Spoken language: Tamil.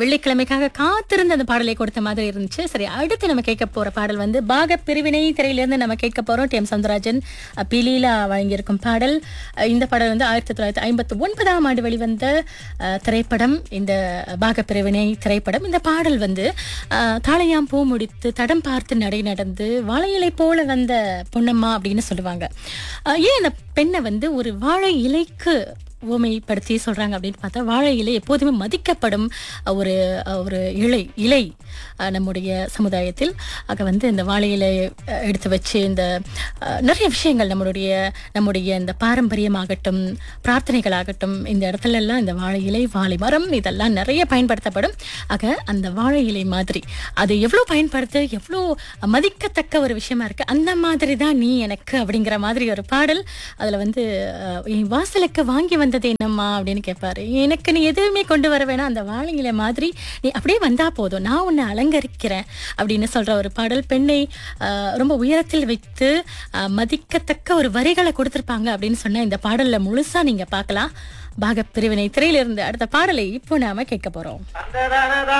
வெள்ளிக்கிழமைக்காக காத்திருந்த அந்த பாடலை கொடுத்த மாதிரி இருந்துச்சு சரி அடுத்து நம்ம கேட்க போற பாடல் வந்து பாக பிரிவினை திரையிலிருந்து நம்ம கேட்க போறோம் டி எம் சவுந்தரராஜன் அஹ், பிலீலா வழங்கியிருக்கும் பாடல் அஹ், இந்த பாடல் வந்து ஆயிரத்தி தொள்ளாயிரத்தி ஐம்பத்தி ஒன்பதாம் ஆண்டு வெளிவந்த அஹ், திரைப்படம் இந்த பாக பிரிவினை திரைப்படம் இந்த பாடல் வந்து அஹ், தாளையாம் பூ முடித்து தடம் பார்த்து நடை நடந்து வாழை போல வந்த பொன்னம்மா அப்படின்னு சொல்லுவாங்க அஹ், ஏன் அந்த பெண்ணை வந்து ஒரு வாழை இலைக்கு ஊமைப்படுத்தி சொல்றாங்க அப்படின்னு பார்த்தா வாழை இலை எப்போதுமே மதிக்கப்படும் அஹ், ஒரு அஹ், ஒரு இலை இலை அஹ், நம்முடைய சமுதாயத்தில் ஆக வந்து இந்த வாழை இலை அஹ், எடுத்து வச்சு இந்த அஹ், நிறைய விஷயங்கள் நம்மளுடைய நம்முடைய இந்த பாரம்பரியமாகட்டும் பிரார்த்தனைகளாகட்டும் இந்த இடத்துல எல்லாம் இந்த வாழை இலை வாழை மரம் இதெல்லாம் நிறைய பயன்படுத்தப்படும் ஆக அந்த வாழை இலை மாதிரி அது எவ்வளோ பயன்படுத்த எவ்வளோ மதிக்கத்தக்க ஒரு விஷயமா இருக்கு அந்த மாதிரி தான் நீ எனக்கு அப்படிங்கிற மாதிரி ஒரு பாடல் அதுல வந்து அஹ், என் வாசலுக்கு வாங்கி வந்தது என்னம்மா அப்படின்னு கேட்பாரு எனக்கு நீ எதுவுமே கொண்டு வர வேணாம் அந்த வாழை இலை மாதிரி நீ அப்படியே வந்தா போதும் நான் உன்னை அலங்கரிக்கிறேன் அப்படின்னு சொல்ற ஒரு பாடல் பெண்ணை அஹ், ரொம்ப உயரத்தில் வைத்து அஹ், மதிக்கத்தக்க ஒரு வரிகளை கொடுத்திருப்பாங்க அப்படின்னு சொன்ன இந்த பாடல்ல முழுசா நீங்க பார்க்கலாம் பாகப் பிரிவினை திரையிலிருந்து அடுத்த பாடலை இப்போ நாம கேட்க போறோம் அந்த